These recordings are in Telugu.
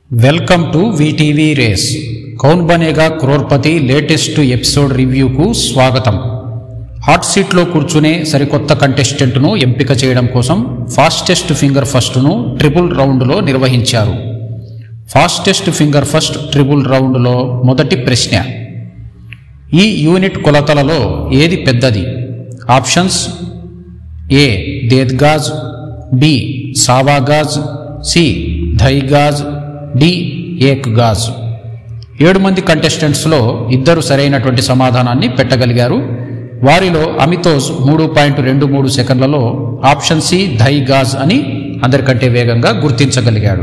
వెల్కమ్ టు వీటీవీ రేస్ కౌన్ బనేగా క్రోర్పతి లేటెస్ట్ ఎపిసోడ్ రివ్యూకు స్వాగతం హాట్ సీట్లో కూర్చునే సరికొత్త కంటెస్టెంట్ను ఎంపిక చేయడం కోసం ఫాస్టెస్ట్ ఫింగర్ ఫస్ట్ను ట్రిపుల్ రౌండ్లో నిర్వహించారు ఫాస్టెస్ట్ ఫింగర్ ఫస్ట్ ట్రిపుల్ రౌండ్లో మొదటి ప్రశ్న ఈ యూనిట్ కొలతలలో ఏది పెద్దది ఆప్షన్స్ ఏ దేద్గాజ్ బి సావాగాజ్ సి ధైగాజ్ డి ఏక్ గాజ్ ఏడు మంది కంటెస్టెంట్స్లో ఇద్దరు సరైనటువంటి సమాధానాన్ని పెట్టగలిగారు వారిలో అమితోజ్ మూడు పాయింట్ రెండు మూడు సెకండ్లలో ఆప్షన్ సి ధైగాజ్ అని అందరికంటే వేగంగా గుర్తించగలిగాడు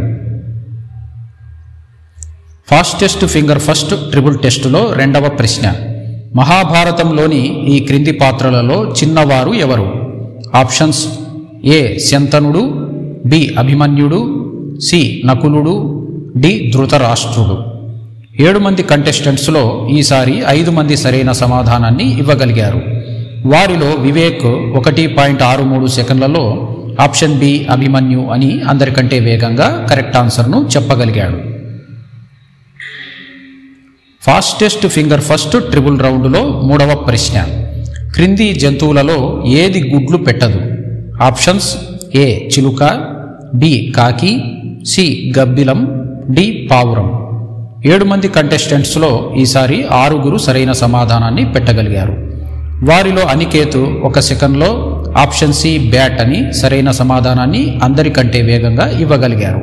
ఫాస్టెస్ట్ ఫింగర్ ఫస్ట్ ట్రిపుల్ టెస్టులో రెండవ ప్రశ్న మహాభారతంలోని ఈ క్రింది పాత్రలలో చిన్నవారు ఎవరు ఆప్షన్స్ ఏ శంతనుడు బి అభిమన్యుడు సి నకులుడు డి ధృతరాష్ట్రుడు ఏడు మంది కంటెస్టెంట్స్లో ఈసారి ఐదు మంది సరైన సమాధానాన్ని ఇవ్వగలిగారు వారిలో వివేక్ ఒకటి పాయింట్ ఆరు మూడు సెకండ్లలో ఆప్షన్ బి అభిమన్యు అని అందరికంటే వేగంగా కరెక్ట్ ఆన్సర్ను చెప్పగలిగాడు ఫాస్టెస్ట్ ఫింగర్ ఫస్ట్ ట్రిపుల్ రౌండ్లో మూడవ ప్రశ్న క్రింది జంతువులలో ఏది గుడ్లు పెట్టదు ఆప్షన్స్ ఏ చిలుక బి కాకి సి గబ్బిలం డి పావురం ఏడు మంది కంటెస్టెంట్స్లో ఈసారి ఆరుగురు సరైన సమాధానాన్ని పెట్టగలిగారు వారిలో అనికేత్ ఒక సెకండ్లో ఆప్షన్ సి బ్యాట్ అని సరైన సమాధానాన్ని అందరికంటే వేగంగా ఇవ్వగలిగారు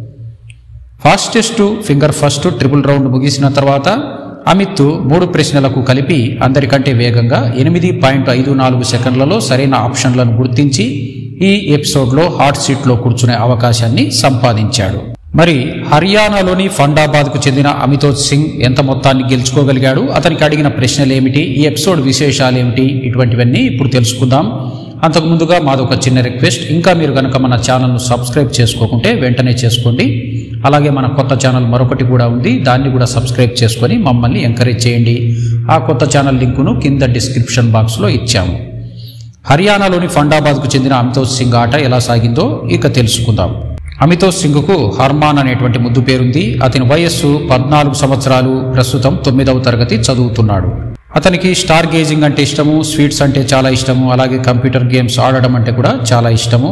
fastest finger first triple round ముగిసిన తర్వాత అమిత్ మూడు ప్రశ్నలకు కలిపి అందరికంటే వేగంగా ఎనిమిది పాయింట్ ఐదు నాలుగు సెకండ్లలో సరైన ఆప్షన్లను గుర్తించి ఈ ఎపిసోడ్లో హాట్ సీట్లో కూర్చునే అవకాశాన్ని సంపాదించాడు మరి హర్యానాలోని ఫండాబాద్కు చెందిన అమితోజ్ సింగ్ ఎంత మొత్తాన్ని గెలుచుకోగలిగాడు అతనికి అడిగిన ప్రశ్నలు ఏమిటి ఈ ఎపిసోడ్ విశేషాలు ఏమిటి ఇటువంటివన్నీ ఇప్పుడు తెలుసుకుందాం అంతకు ముందుగా మాదొక చిన్న రిక్వెస్ట్ ఇంకా మీరు కనుక మన ఛానల్ను సబ్స్క్రైబ్ చేసుకోకుంటే వెంటనే చేసుకోండి అలాగే మన కొత్త ఛానల్ మరొకటి కూడా ఉంది దాన్ని కూడా సబ్స్క్రైబ్ చేసుకొని మమ్మల్ని ఎంకరేజ్ చేయండి ఆ కొత్త ఛానల్ లింకును కింద డిస్క్రిప్షన్ బాక్స్లో ఇచ్చాము హర్యానాలోని ఫండాబాద్కు చెందిన అమితోజ్ సింగ్ ఆట ఎలా సాగిందో ఇక తెలుసుకుందాం అమితోజ్ సింగ్కు హర్మాన్ అనేటువంటి ముద్దు పేరుంది అతని వయస్సు పద్నాలుగు సంవత్సరాలు ప్రస్తుతం తొమ్మిదవ తరగతి చదువుతున్నాడు అతనికి స్టార్ గేజింగ్ అంటే ఇష్టము స్వీట్స్ అంటే చాలా ఇష్టము అలాగే కంప్యూటర్ గేమ్స్ ఆడడం అంటే కూడా చాలా ఇష్టము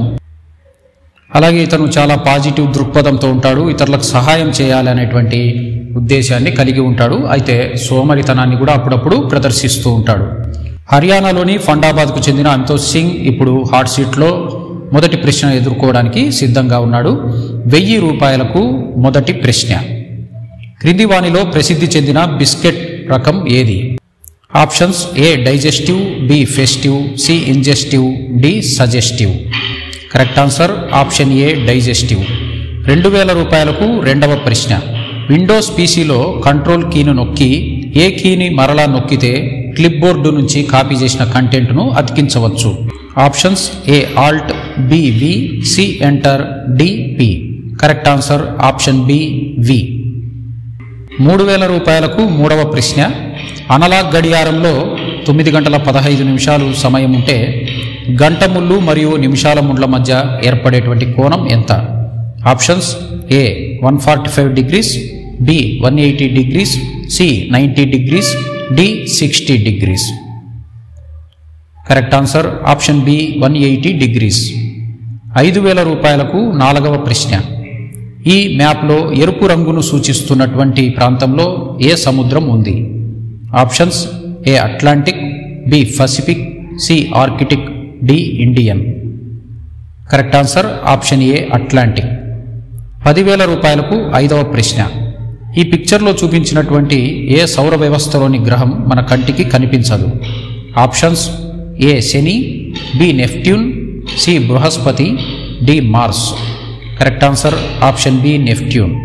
అలాగే ఇతను చాలా పాజిటివ్ దృక్పథంతో ఉంటాడు ఇతరులకు సహాయం చేయాలి అనేటువంటి ఉద్దేశాన్ని కలిగి ఉంటాడు అయితే సోమరితనాన్ని కూడా అప్పుడప్పుడు ప్రదర్శిస్తూ ఉంటాడు హర్యానాలోని ఫండాబాద్కు చెందిన అమితోజ్ సింగ్ ఇప్పుడు హాట్ సీట్లో మొదటి ప్రశ్న ఎదుర్కోవడానికి సిద్ధంగా ఉన్నాడు వెయ్యి రూపాయలకు మొదటి ప్రశ్న క్రింది వానిలో ప్రసిద్ధి చెందిన బిస్కెట్ రకం ఏది options A digestive B festive C ingestive D suggestive correct answer option A digestive రెండు వేల రూపాయలకు రెండవ ప్రశ్న విండోస్ పీసీలో కంట్రోల్ కీను నొక్కి ఏ కీని మరలా నొక్కితే క్లిప్ బోర్డు నుంచి కాపీ చేసిన కంటెంట్ను అతికించవచ్చు options A alt B V C enter D P correct answer option B V మూడు వేల రూపాయలకు మూడవ ప్రశ్న అనలాగ్ గడియారంలో తొమ్మిది గంటల పదహైదు నిమిషాలు సమయం ఉంటే గంట ముళ్ళు మరియు నిమిషాల ముళ్ళ మధ్య ఏర్పడేటువంటి కోణం ఎంత options A one forty five degrees B one eighty degrees C ninety degrees D sixty degrees correct answer option B one eighty degrees ఐదు వేల రూపాయలకు నాలుగవ ప్రశ్న ఈ మ్యాప్లో ఎరుపు రంగును సూచిస్తున్నటువంటి ప్రాంతంలో ఏ సముద్రం ఉంది options A Atlantic B Pacific C Arctic D Indian correct answer option A Atlantic పదివేల రూపాయలకు ఐదవ ప్రశ్న ఈ పిక్చర్లో చూపించినటువంటి ఏ సౌర వ్యవస్థలోని గ్రహం మన కంటికి కనిపించదు options A Shani B Neptune C Brihaspati D Mars correct answer option B Neptune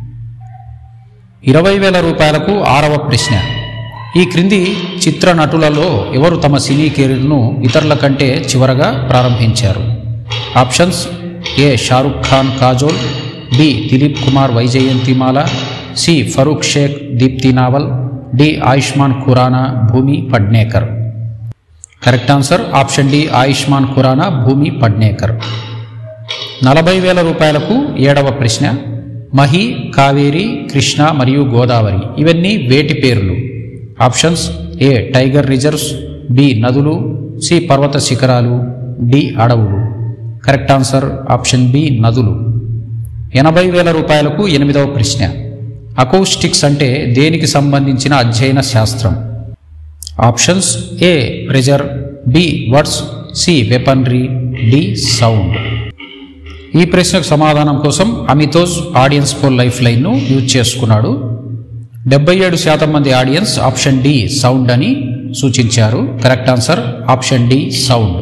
ఇరవై వేల రూపాయలకు ఆరవ ప్రశ్న ఈ క్రింది చిత్ర నటులలో ఎవరు తమ సినీ కెరీర్ను ఇతరుల కంటే చివరగా ప్రారంభించారు options A Shahrukh Khan Kajol B Dilip Kumar Vyjayanthimala C Farooq Sheikh Deepti Naval D Ayushmann Khurrana Bhumi Pednekar correct answer option D Ayushmann Khurrana Bhumi Pednekar నలభై వేల రూపాయలకు ఏడవ ప్రశ్న మహి కావేరి కృష్ణ మరియు గోదావరి ఇవన్నీ వేటి పేర్లు options A tiger reserves B నదులు సి పర్వత శిఖరాలు డి అడవులు కరెక్ట్ ఆన్సర్ ఆప్షన్ బి నదులు ఎనభై వేల రూపాయలకు ఎనిమిదవ ప్రశ్న అకౌస్టిక్స్ అంటే దేనికి సంబంధించిన అధ్యయన శాస్త్రం options A pressure B words C weaponry D sound ఈ ప్రశ్నకు సమాధానం కోసం అమితోజ్ ఆడియన్స్ పోల్ లైఫ్ లైన్ను యూజ్ చేసుకున్నాడు డెబ్బై ఏడు శాతం మంది ఆడియన్స్ ఆప్షన్ డి సౌండ్ అని సూచించారు correct answer option D sound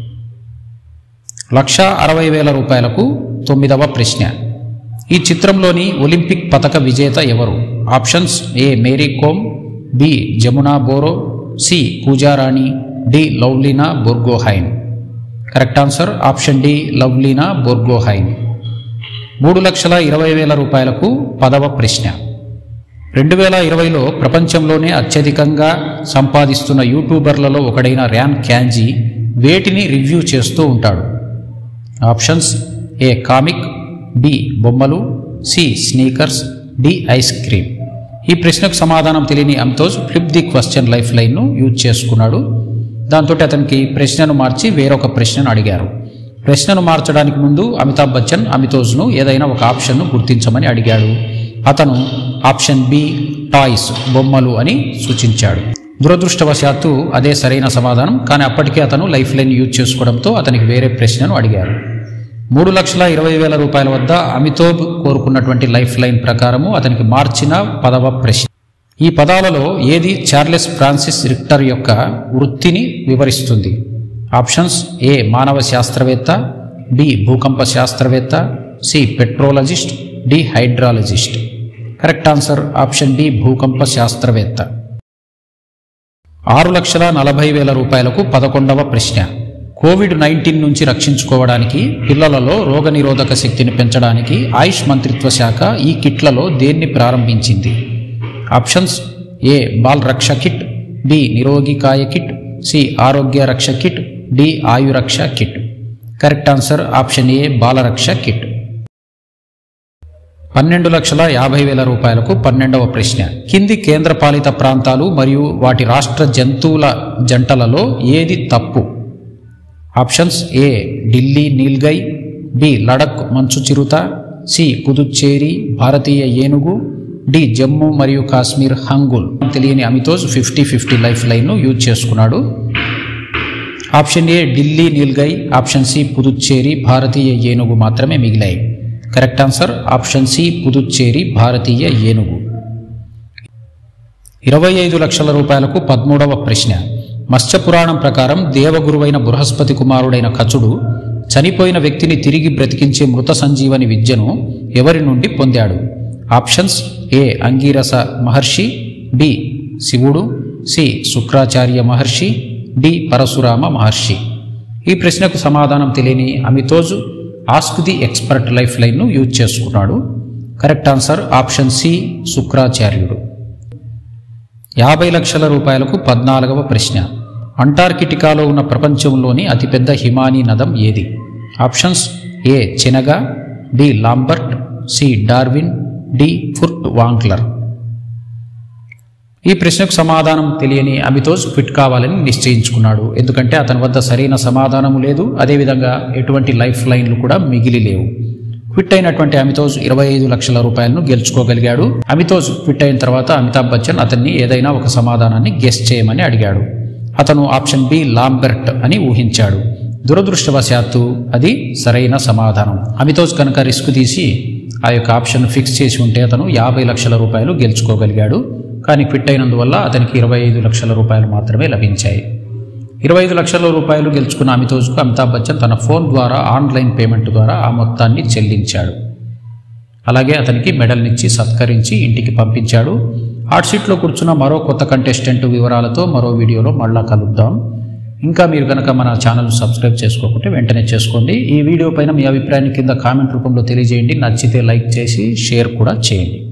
lakh అరవై వేల రూపాయలకు తొమ్మిదవ ప్రశ్న ఈ చిత్రంలోని ఒలింపిక్ పతక విజేత ఎవరు options A Mary Kom B Jamuna Boro C Pooja Rani D Lovlina Borgohain correct answer option D Lovlina Borgohain మూడు లక్షల ఇరవై వేల రూపాయలకు పదవ ప్రశ్న రెండు వేల ఇరవైలో ప్రపంచంలోనే అత్యధికంగా సంపాదిస్తున్న యూట్యూబర్లలో ఒకడైన ర్యాన్ క్యాంజీ వేటిని రివ్యూ చేస్తూ ఉంటాడు ఆప్షన్స్ ఏ కామిక్ బి బొమ్మలు C sneakers D ice cream ఈ ప్రశ్నకు సమాధానం తెలియని Amitoj flip the question life లైన్ను యూజ్ చేసుకున్నాడు దాంతో అతనికి ప్రశ్నను మార్చి వేరొక ప్రశ్నను అడిగారు ప్రశ్నను మార్చడానికి ముందు అమితాబ్ బచ్చన్ అమితోజ్ను ఏదైనా ఒక ఆప్షన్ను గుర్తించమని అడిగాడు అతను ఆప్షన్ బి టాయ్స్ బొమ్మలు అని సూచించాడు దురదృష్టవశాత్తు అదే సరైన సమాధానం కానీ అప్పటికే అతను లైఫ్ లైన్ యూజ్ చేసుకోవడంతో అతనికి వేరే ప్రశ్నను అడిగారు మూడు లక్షల ఇరవై వేల రూపాయల వద్ద అమితోబ్ కోరుకున్నటువంటి లైఫ్ లైన్ ప్రకారము అతనికి మార్చిన పదవ ప్రశ్న ఈ పదాలలో ఏది చార్లెస్ ఫ్రాన్సిస్ రిక్టర్ యొక్క వృత్తిని వివరిస్తుంది ఆప్షన్స్ ఏ మానవ శాస్త్రవేత్త బి భూకంప శాస్త్రవేత్త C petrologist D hydrologist correct answer option D భూకంప శాస్త్రవేత్త ఆరు లక్షల నలభై వేల రూపాయలకు పదకొండవ ప్రశ్న కోవిడ్ నైన్టీన్ నుంచి రక్షించుకోవడానికి పిల్లలలో రోగనిరోధక శక్తిని పెంచడానికి ఆయుష్ మంత్రిత్వ శాఖ ఈ కిట్లలో దేన్ని ప్రారంభించింది options A Bal Raksha kit B Nirogikaya kit C Arogya Raksha kit D Ayuraksha kit correct answer option A Balraksha kit పన్నెండు లక్షల యాభై వేల రూపాయలకు పన్నెండవ ప్రశ్న కింది కేంద్రపాలిత ప్రాంతాలు మరియు వాటి రాష్ట్ర జంతువుల జంటలలో ఏది తప్పు options A Delhi nilgai B Ladakh మంచు చిరుత సి పుదుచ్చేరి భారతీయ ఏనుగు డి జమ్మూ మరియు కాశ్మీర్ హంగుల్ తెలియని అమితోజ్ ఫిఫ్టీ ఫిఫ్టీ లైఫ్ లైన్ను యూజ్ చేసుకున్నాడు option A Delhi nilgai option C Puducherry భారతీయ ఏనుగు మాత్రమే మిగిలాయి correct answer option C Puducherry భారతీయ ఏనుగు ఇరవై ఐదు లక్షల రూపాయలకు పదమూడవ ప్రశ్న మత్స్యపురాణం ప్రకారం దేవగురువైన బృహస్పతి కుమారుడైన కచుడు చనిపోయిన వ్యక్తిని తిరిగి బ్రతికించే మృత సంజీవని విద్యను ఎవరి నుండి పొందాడు options A Angirasa Maharshi B శివుడు సి శుక్రాచార్య మహర్షి డి పరశురామ మహర్షి ఈ ప్రశ్నకు సమాధానం తెలియని Amitoj ask the expert life లైన్ను యూజ్ చేసుకున్నాడు కరెక్ట్ ఆన్సర్ ఆప్షన్ సి శుక్రాచార్యుడు యాభై లక్షల రూపాయలకు పద్నాలుగవ ప్రశ్న అంటార్కిటికాలో ఉన్న ప్రపంచంలోని అతిపెద్ద హిమానీ నదం ఏది ఆప్షన్స్ ఏ చినగా B Lambert C Darwin D Furtwangler ఈ ప్రశ్నకు సమాధానం తెలియని అమితోజ్ క్విట్ కావాలని నిశ్చయించుకున్నాడు ఎందుకంటే అతని వద్ద సరైన సమాధానం లేదు అదేవిధంగా ఎటువంటి లైఫ్ లైన్లు కూడా మిగిలి లేవు క్విట్ అయినటువంటి అమితోజ్ ఇరవై ఐదు లక్షల రూపాయలను గెలుచుకోగలిగాడు అమితోజ్ క్విట్ అయిన తర్వాత అమితాబ్ బచ్చన్ అతన్ని ఏదైనా ఒక సమాధానాన్ని గెస్ చేయమని అడిగాడు అతను ఆప్షన్ బి లాంబెర్ట్ అని ఊహించాడు దురదృష్టవశాత్తు అది సరైన సమాధానం అమితోజ్ కనుక రిస్క్ తీసి ఆ యొక్క ఆప్షన్ ఫిక్స్ చేసి ఉంటే అతను యాభై లక్షల రూపాయలు గెలుచుకోగలిగాడు కానీ క్విట్ అయినందువల్ల అతనికి ఇరవై ఐదు లక్షల రూపాయలు మాత్రమే లభించాయి ఇరవై ఐదు లక్షల రూపాయలు గెలుచుకున్న అమితోజ్కు అమితాబ్ బచ్చన్ తన ఫోన్ ద్వారా ఆన్లైన్ పేమెంట్ ద్వారా ఆ మొత్తాన్ని చెల్లించాడు అలాగే అతనికి మెడల్నిచ్చి సత్కరించి ఇంటికి పంపించాడు హాట్ సీట్లో కూర్చున్న మరో కొత్త కంటెస్టెంట్ వివరాలతో మరో వీడియోలో మళ్ళా కలుద్దాం ఇంకా మీరు కనుక మన ఛానల్ సబ్స్క్రైబ్ చేసుకోకుంటే వెంటనే చేసుకోండి ఈ వీడియో పైన మీ అభిప్రాయాన్ని కింద కామెంట్ రూపంలో తెలియజేయండి నచ్చితే లైక్ చేసి షేర్ కూడా చేయండి